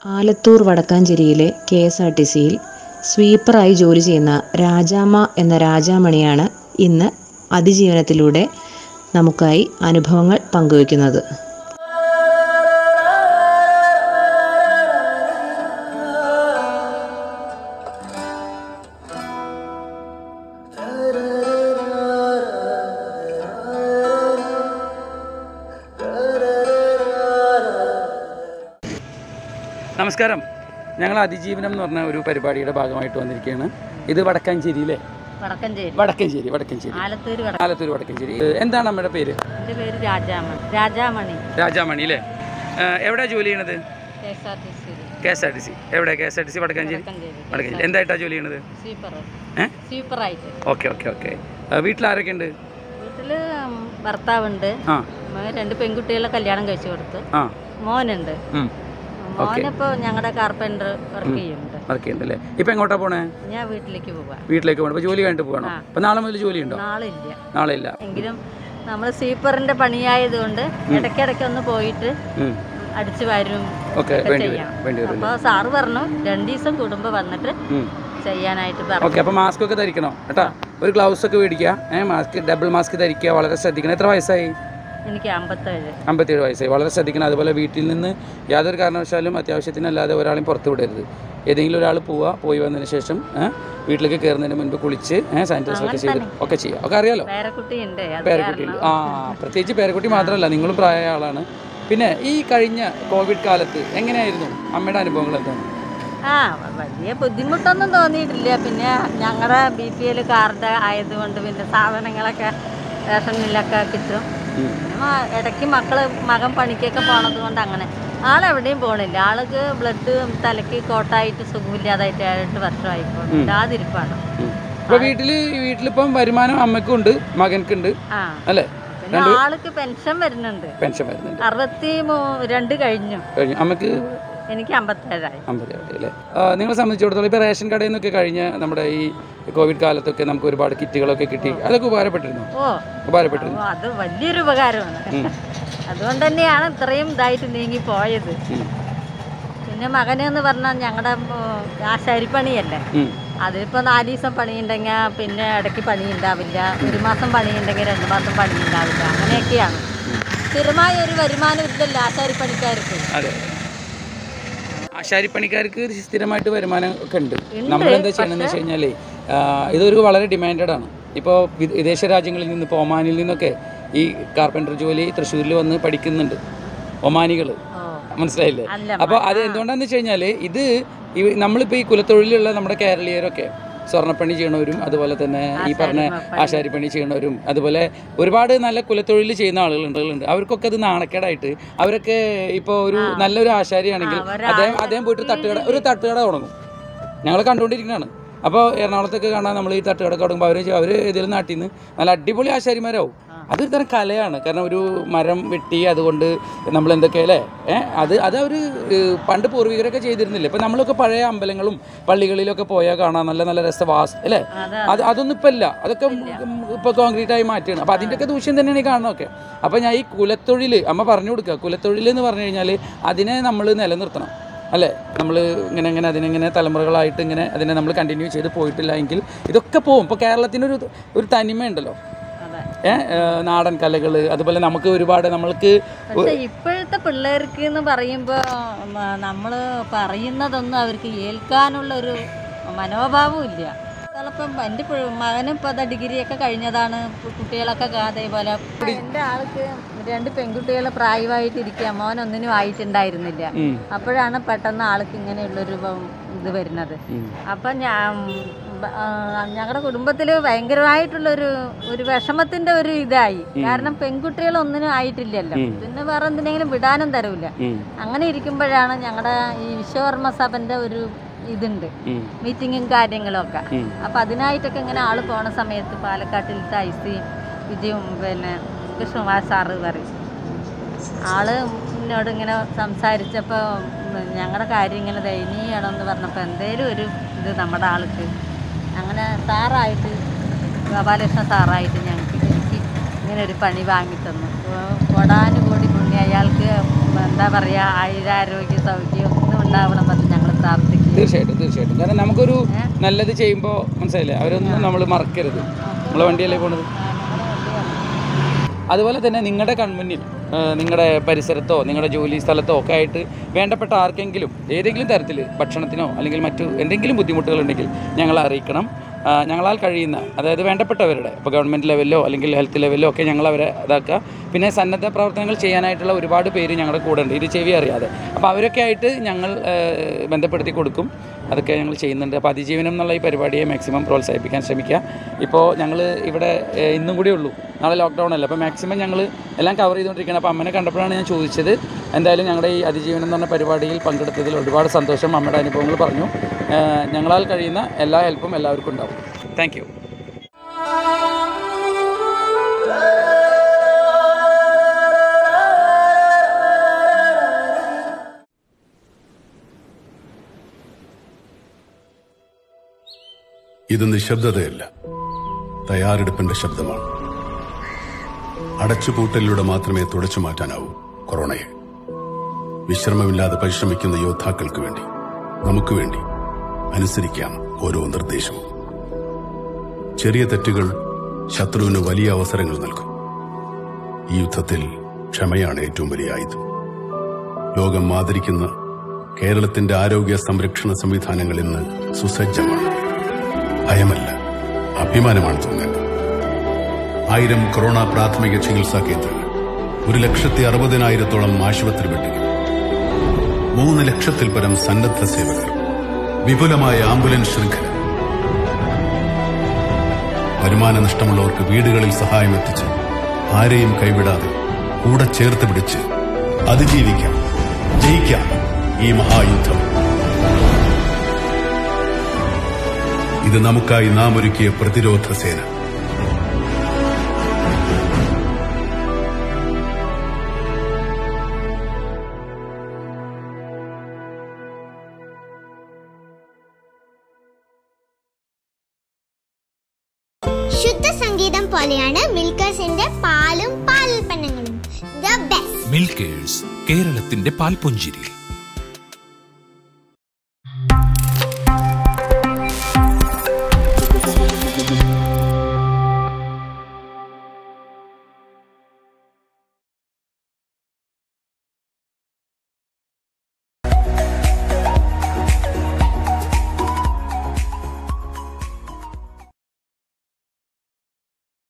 ആലത്തൂർ വടക്കാഞ്ചേരിയിലെ K S R T സിയിൽ സ്വീപ്പറായി ജോലി ചെയ്യുന്ന രാജാമ്മ എന്ന രാജാമണിയാണ് ഇന്ന് അതിജീവനത്തിലൂടെ നമുക്കായി അനുഭവങ്ങൾ പങ്കുവയ്ക്കുന്നത് നമസ്കാരം ഞങ്ങൾ അതിജീവനം എന്ന് പറഞ്ഞ ഒരു പരിപാടിയുടെ ഭാഗമായിട്ട് വന്നിരിക്കുകയാണ് ഇത് വടക്കാഞ്ചേരിയിലെ വടക്കഞ്ചേരി വടക്കഞ്ചേരി വടക്കഞ്ചേരി ആലത്തൂർ വട ആലത്തൂർ വടക്കഞ്ചേരി ഏഹ് എന്താണ് നമ്മുടെ പേര് എൻ്റെ പേര് രാജാമണി രാജാമണി രാജാമണി അല്ലേ ഏഹ് എവിടെയാ ജോലി ചെയ്യണത് K S R T C K S R T C എവിടെ K S R T C Vadakkanchery Vadakkanchery Vadakkanchery എന്തായിട്ടാ ജോലി ചെയ്യണത് സ്വീപ്പർ ഏഹ് സ്വീപ്പറായിട്ട് ഓക്കെ ഓക്കെ ഓക്കെ വീട്ടിൽ ആരൊക്കെ ഉണ്ട് വീട്ടിൽ ഭർത്താവുണ്ട് ആ മോ- രണ്ട് പെൺകുട്ടികളെ കല്യാണം കഴിച്ചു കൊടുത്തു ആ മോനുണ്ട് ഉം. മോനിപ്പോൾ ഞങ്ങളുടെ കാർപ്പൻ്റർ വർക്ക് ചെയ്യുന്നുണ്ട് വർക്ക് ചെയ്യുന്നുണ്ടല്ലേ ഇപ്പം എങ്ങോട്ടാ പോണേ ഞാൻ വീട്ടിലേക്ക് പോവാം വീട്ടിലേക്ക് പോകണം അപ്പോൾ ജോലി കഴിഞ്ഞിട്ട് പോകണം ആ. അപ്പം നാളെ മുതൽ ജോലി ഉണ്ടോ നാളില്ല നാളെ ഇല്ല എങ്കിലും നമ്മൾ സ്വീപ്പറിൻ്റെ പണിയായതുകൊണ്ട് ഇടയ്ക്കിടയ്ക്ക് ഒന്ന് പോയിട്ട് ഉം. അടിച്ചു വാരും ഓക്കെ ഒക്കെ വേണ്ടി വരും ചെയ്യാം വേണ്ടി വരും അപ്പോൾ സാറ് പറഞ്ഞു രണ്ട് ദിവസം കൂടുമ്പോൾ വന്നിട്ട് ഉം. ചെയ്യാനായിട്ട് പറഞ്ഞു ഓക്കെ അപ്പോൾ മാസ്ക് ഒക്കെ ധരിക്കണം കേട്ടോ ഒരു ഗ്ലൗസ് ഒക്കെ മേടിക്കുക ഏഹ് മാസ്ക് ഡബിൾ മാസ്ക് ധരിക്കുക വളരെ ശ്രദ്ധിക്കണം എത്ര വയസ്സായി എനിക്ക് അമ്പത്തേഴ് അമ്പത്തേഴ് വയസ്സായി വളരെ ശ്രദ്ധിക്കണം അതുപോലെ വീട്ടിൽ നിന്ന് യാതൊരു കാരണവശാലും അത്യാവശ്യത്തിനല്ലാതെ ഒരാളെയും പുറത്ത് വിടരുത് ഏതെങ്കിലും ഒരാൾ പോവുക പോയി വന്നതിന് ശേഷം ഏഹ് വീട്ടിലേക്ക് കയറുന്നതിന് മുൻപ് കുളിച്ച് ഏഹ് സാനിറ്റൈസർ ഒക്കെ ചെയ്ത് ഒക്കെ ചെയ്യുക ഒക്കെ അറിയാലോ പേരക്കുട്ടി ഉണ്ട് അത് പേരക്കുട്ടി ഉണ്ട് ആ പ്രത്യേകിച്ച് പേരക്കുട്ടി മാത്രമല്ല നിങ്ങളും പ്രായമായ ആളാണ് പിന്നെ ഈ കഴിഞ്ഞ കോവിഡ് കാലത്ത് എങ്ങനെയായിരുന്നു അമ്മയുടെ അനുഭവങ്ങൾ എന്താണ് ആ വലിയ ബുദ്ധിമുട്ടൊന്നും തോന്നിയിട്ടില്ല പിന്നെ ഞങ്ങളുടെ ബി പി എൽ കാർഡ് ആയതുകൊണ്ട് പിന്നെ സാധനങ്ങളൊക്കെ റേഷനിലൊക്കെ കിട്ടും ഉം. പിന്നെ മ- ഇടയ്ക്ക് മക്കള് മകൻ പണിക്കൊക്കെ പോണത് കൊണ്ട് അങ്ങനെ ആളെവിടെയും പോണില്ല ആൾക്ക് ബ്ലഡ് തലയ്ക്ക് കോട്ടായിട്ട് സുഖമില്ലാതായിട്ട് ഏഴെട്ട് വർഷമായിപ്പോൾ ഇല്ലാതിരിപ്പാണ് ഇപ്പൊ വീട്ടില് വീട്ടിലിപ്പം വരുമാനം അമ്മയ്ക്കും ഉണ്ട് മകൻക്കുണ്ട് ആ അല്ലേ പിന്നെ ആൾക്ക് പെൻഷൻ വരുന്നുണ്ട് പെൻഷൻ വരുന്നുണ്ട് അറുപത്തി മൂ- രണ്ട് കഴിഞ്ഞു കഴിഞ്ഞു അമ്മക്ക് എനിക്ക് അമ്പത്തേഴായി അമ്പത് രൂപ അല്ലേ ആ, നിങ്ങളെ സംബന്ധിച്ചിടത്തോളം ഇപ്പോൾ റേഷൻ കടയിൽ നിന്നൊക്കെ കഴിഞ്ഞ നമ്മുടെ ഈ കോവിഡ് കാലത്തൊക്കെ നമുക്ക് ഒരുപാട് കിറ്റുകളൊക്കെ കിട്ടി അതൊക്കെ ഉപകാരപ്പെട്ടിരുന്നു ഓ ഉപകാരപ്പെട്ടിരുന്നു ഓ, അത് വലിയൊരു ഉപകാരമാണ് അതുകൊണ്ട് തന്നെയാണ് ഇത്രയും ഇതായിട്ട് നീങ്ങി പോയത് ഉം. പിന്നെ മകനെന്ന് പറഞ്ഞാൽ ഞങ്ങളുടെ ആശാരിപ്പണിയല്ലേ ഉം. അതിപ്പോൾ നാല് ദിവസം പണിയുണ്ടെങ്കിൽ പിന്നെ ഇടയ്ക്ക് പണി ഉണ്ടാവില്ല ഒരു മാസം പണിയുണ്ടെങ്കിൽ രണ്ട് മാസം പണി ഉണ്ടാവില്ല അങ്ങനെയൊക്കെയാണ് സ്ഥിരമായ ഒരു വരുമാനം ഇല്ലല്ലോ ആശാരിപ്പണിക്കാർക്ക് അതെ ആശാരിപ്പണിക്കാർക്ക് സ്ഥിരമായിട്ട് വരുമാനം ഒക്കെ ഉണ്ട് ഉണ്ട്, നമ്മൾ എന്താ ചെയ്യണമെന്ന് വെച്ച് കഴിഞ്ഞാൽ ഇതൊരു വളരെ ഡിമാൻഡഡ് ആണ് ഇപ്പോൾ വിദേശ രാജ്യങ്ങളിൽ നിന്ന് ഇപ്പോൾ ഒമാനിൽ നിന്നൊക്കെ ഈ കാർപ്പൻറ്റർ ജോലി തൃശ്ശൂരിൽ വന്ന് പഠിക്കുന്നുണ്ട് ഒമാനികൾ ഓ മനസ്സിലായില്ലേ അല്ല അപ്പോൾ അത് എന്തുകൊണ്ടാന്ന് വെച്ച് കഴിഞ്ഞാൽ ഇത് ഈ- നമ്മളിപ്പോൾ ഈ കുലത്തൊഴിലുള്ള നമ്മുടെ കേരളീയരൊക്കെ സ്വർണ്ണപ്പണി ചെയ്യണവരും അതുപോലെ തന്നെ ഈ പറഞ്ഞ ആശാരിപ്പണി ചെയ്യണവരും അതുപോലെ ഒരുപാട് നല്ല കുലത്തൊഴിൽ ചെയ്യുന്ന ആളുകളുണ്ട് ആളുകളുണ്ട്. അവർക്കൊക്കെ അത് നാണക്കേടായിട്ട് അവരൊക്കെ ഇപ്പോൾ ഒരു നല്ലൊരു ആശാരിയാണെങ്കിൽ അദ്ദേഹം അദ്ദേഹം പോയിട്ട് തട്ടുകട ഒരു തട്ടുകട തുടങ്ങും ഞങ്ങൾ കണ്ടുകൊണ്ടിരിക്കുന്നതാണ് അപ്പോൾ എറണാകുളത്തൊക്കെ കാണാൻ നമ്മൾ ഈ തട്ടുകട തുടങ്ങുമ്പോൾ അവർ അവർ ഏതെങ്കിലും നാട്ടിൽ നിന്ന് നല്ല അടിപൊളി ആശാരിമാരാവും അതൊരു തരം കലയാണ് കാരണം ഒരു മരം വെട്ടി അതുകൊണ്ട് നമ്മൾ എന്തൊക്കെ അല്ലേ ഏഹ് അത് അത് അവർ പണ്ട് പൂർവികരൊക്കെ ചെയ്തിരുന്നില്ല ഇപ്പം നമ്മളൊക്കെ പഴയ അമ്പലങ്ങളും പള്ളികളിലൊക്കെ പോയാൽ കാണാൻ നല്ല നല്ല രസവാസ് അല്ലേ അതെ അത് അതൊന്നും ഇപ്പം ഇല്ല അതൊക്കെ ഇപ്പോൾ കോൺക്രീറ്റ് ആയി മാറ്റുകയാണ് അപ്പോൾ അതിൻ്റെയൊക്കെ ദൂഷ്യം തന്നെയാണ് ഈ കാണുന്നതൊക്കെ അപ്പോൾ ഞാൻ ഈ കുലത്തൊഴിൽ അമ്മ പറഞ്ഞു കൊടുക്കുക കുലത്തൊഴിൽ എന്ന് പറഞ്ഞു കഴിഞ്ഞാൽ അതിനെ നമ്മൾ നിലനിർത്തണം അല്ലേ നമ്മൾ ഇങ്ങനെ ഇങ്ങനെ അതിനിങ്ങനെ തലമുറകളായിട്ട് ഇങ്ങനെ അതിനെ നമ്മൾ കണ്ടിന്യൂ ചെയ്ത് പോയിട്ടില്ല എങ്കിൽ ഇതൊക്കെ പോകും ഇപ്പോൾ കേരളത്തിനൊരു ഒരു തനിമയുണ്ടല്ലോ അതെ ഏഹ് നാടൻ കലകൾ അതുപോലെ നമുക്ക് ഒരുപാട് നമ്മൾക്ക് പക്ഷെ ഇപ്പോഴത്തെ പിള്ളേർക്ക് എന്ന് പറയുമ്പോൾ നമ്മൾ പറയുന്നതൊന്നും അവർക്ക് ഏൽക്കാനുള്ള ഒരു മനോഭാവം ഇല്ല ചിലപ്പം എൻ്റെ പി- മകനും ഇപ്പോൾ അതാ ഡിഗ്രിയൊക്കെ കഴിഞ്ഞതാണ് കു- കുട്ടികളൊക്കെ കാ- അതേപോലെ എൻ്റെ ആൾക്ക് രണ്ട് പെൺകുട്ടികൾ പ്രായമായിട്ടിരിക്കുക മോനൊന്നിനും ആയിട്ടുണ്ടായിരുന്നില്ല ഉം, അപ്പോഴാണ് പെട്ടെന്ന് ആൾക്ക് ഇങ്ങനെയുള്ളൊരു വ- ഇത് വരുന്നത് ഉം, അപ്പം ഞാൻ ഞങ്ങളുടെ കുടുംബത്തിൽ ഭയങ്കരമായിട്ടുള്ളൊരു ഒരു വിഷമത്തിന്റെ ഒരു ഇതായി കാരണം പെൺകുട്ടികൾ ഒന്നിനും ആയിട്ടില്ലല്ലോ ഉം. പിന്നെ വേറെ എന്തിനെങ്കിലും വിടാനും തരൂല ഉം, അങ്ങനെ ഇരിക്കുമ്പോഴാണ് ഞങ്ങളുടെ ഈ വിശ്വകർമ്മ സഭന്റെ ഒരു ഇതുണ്ട് ഉം, മീറ്റിങ്ങും കാര്യങ്ങളും ഒക്കെ ഉം. അപ്പം അതിനായിട്ടൊക്കെ ഇങ്ങനെ ആള് പോണ സമയത്ത് പാലക്കാട്ടിലത്തെ ഐ സി വിജയും പിന്നെ കൃഷ്ണകുമാർ സാറ് പറയും ആള് എന്നോട് ഇങ്ങനെ സംസാരിച്ചപ്പോൾ ഞങ്ങളുടെ കാര്യം ഇങ്ങനെ ദയനീയമാണെന്ന് പറഞ്ഞപ്പോൾ എന്തേലും ഒരു ഇത് നമ്മുടെ ആൾക്ക് അങ്ങനെ സാറായിട്ട് ഗോപാലകൃഷ്ണ സാറായിട്ട് ഞങ്ങൾക്ക് എനിക്ക് ഇങ്ങനെ ഒരു പണി വാങ്ങിത്തന്നു കോടാനുകൂടി പുണ്യ അയാൾക്ക് എന്താ പറയുക ആയുരാരോഗ്യ സൗഖ്യം ഒന്നും ഉണ്ടാവണം എന്ന് ഞങ്ങൾ പ്രാർത്ഥിക്കും തീർച്ചയായിട്ടും തീർച്ചയായിട്ടും കാരണം നമുക്കൊരു നല്ലത് ചെയ്യുമ്പോൾ മനസ്സിലായില്ലേ അവരൊന്നും നമ്മൾ മറക്കരുത് നമ്മളെ വണ്ടിയല്ലേ പോണത് അതുപോലെ തന്നെ നിങ്ങളുടെ കൺമുന്നിൽ ആ, നിങ്ങളുടെ പരിസരത്തോ നിങ്ങളുടെ ജോലി സ്ഥലത്തോ ഒക്കെ ആയിട്ട് വേണ്ടപ്പെട്ട ആർക്കെങ്കിലും ഏതെങ്കിലും തരത്തിൽ ഭക്ഷണത്തിനോ അല്ലെങ്കിൽ മറ്റു എന്തെങ്കിലും ബുദ്ധിമുട്ടുകളുണ്ടെങ്കിൽ ഞങ്ങളെ അറിയിക്കണം ആ, ഞങ്ങളാൽ കഴിയുന്ന അതായത് വേണ്ടപ്പെട്ടവരുടെ ഇപ്പോൾ ഗവൺമെൻറ് ലെവലിലോ അല്ലെങ്കിൽ ഹെൽത്ത് ലെവലിലോ ഒക്കെ ഞങ്ങൾ അവരെ ഇതാക്കുക പിന്നെ സന്നദ്ധ പ്രവർത്തനങ്ങൾ ചെയ്യാനായിട്ടുള്ള ഒരുപാട് പേര് ഞങ്ങളുടെ കൂടെ ഉണ്ട് ഇത് ചെവി അറിയാതെ അപ്പോൾ അവരൊക്കെ ആയിട്ട് ഞങ്ങൾ ആ, ബന്ധപ്പെടുത്തി കൊടുക്കും അതൊക്കെ ഞങ്ങൾ ചെയ്യുന്നുണ്ട് അപ്പോൾ അതിജീവനം എന്നുള്ള ഈ പരിപാടിയെ മാക്സിമം പ്രോത്സാഹിപ്പിക്കാൻ ശ്രമിക്കുക ഇപ്പോൾ ഞങ്ങൾ ഇവിടെ ഏഹ്, ഇന്നും കൂടിയേ ഉള്ളൂ നാളെ ലോക്ക്ഡൗൺ അല്ലേ അപ്പോൾ മാക്സിമം ഞങ്ങൾ എല്ലാം കവർ ചെയ്തുകൊണ്ടിരിക്കുകയാണ് അപ്പോൾ അമ്മനെ കണ്ടപ്പോഴാണ് ഞാൻ ചോദിച്ചത് എന്തായാലും ഞങ്ങളുടെ ഈ അതിജീവനം എന്ന് പറഞ്ഞ പരിപാടിയിൽ പങ്കെടുത്തതിൽ ഒരുപാട് സന്തോഷം അമ്മയുടെ അനുഭവങ്ങൾ പറഞ്ഞു ഏഹ്, ഞങ്ങളാൽ കഴിയുന്ന എല്ലാ ഹെൽപ്പും എല്ലാവർക്കും ഉണ്ടാവും താങ്ക് യു ഇത് നിശബ്ദതയല്ല തയ്യാറെടുപ്പിന്റെ ശബ്ദമാണ് അടച്ചുപൂട്ടലിലൂടെ മാത്രമേ തുടച്ചു മാറ്റാനാവൂ കൊറോണയെ വിശ്രമമില്ലാതെ പരിശ്രമിക്കുന്ന യോദ്ധാക്കൾക്ക് വേണ്ടി നമുക്ക് വേണ്ടി അനുസരിക്കാം ഓരോ നിർദ്ദേശവും ചെറിയ തെറ്റുകൾ ശത്രുവിന് വലിയ അവസരങ്ങൾ നൽകും ഈ യുദ്ധത്തിൽ ക്ഷമയാണ് ഏറ്റവും വലിയ ആയുധം ലോകം ആദരിക്കുന്ന കേരളത്തിന്റെ ആരോഗ്യ സംരക്ഷണ സംവിധാനങ്ങൾ ഇന്ന് സുസജ്ജമാണ് ഭയമല്ല അഭിമാനമാണ് തോന്നേണ്ടത് ആയിരം കൊറോണ പ്രാഥമിക ചികിത്സാ കേന്ദ്രങ്ങൾ ഒരു ലക്ഷത്തി അറുപതിനായിരത്തോളം ആശുപത്രി ബെഡുകൾ മൂന്ന് ലക്ഷത്തിൽ പരം സന്നദ്ധ സേവകർ വിപുലമായ ആംബുലൻസ് ശൃംഖല വരുമാന നഷ്ടമുള്ളവർക്ക് വീടുകളിൽ സഹായം എത്തിച്ച് ആരെയും കൈവിടാതെ കൂടെ ചേർത്ത് പിടിച്ച് അതിജീവിക്കാം ജയിക്കാം ഈ മഹായുദ്ധം ഇത് നമുക്കായി നാം ഒരുക്കിയ പ്രതിരോധ സേന ശുദ്ധ സംഗീതം പോലെയാണ് മിൽക്കേഴ്സിന്റെ പാലും പാലുൽപ്പന്നങ്ങളും ദ ബെസ്റ്റ് മിൽക്കേഴ്സ് കേരളത്തിന്റെ പാൽപുഞ്ചിരി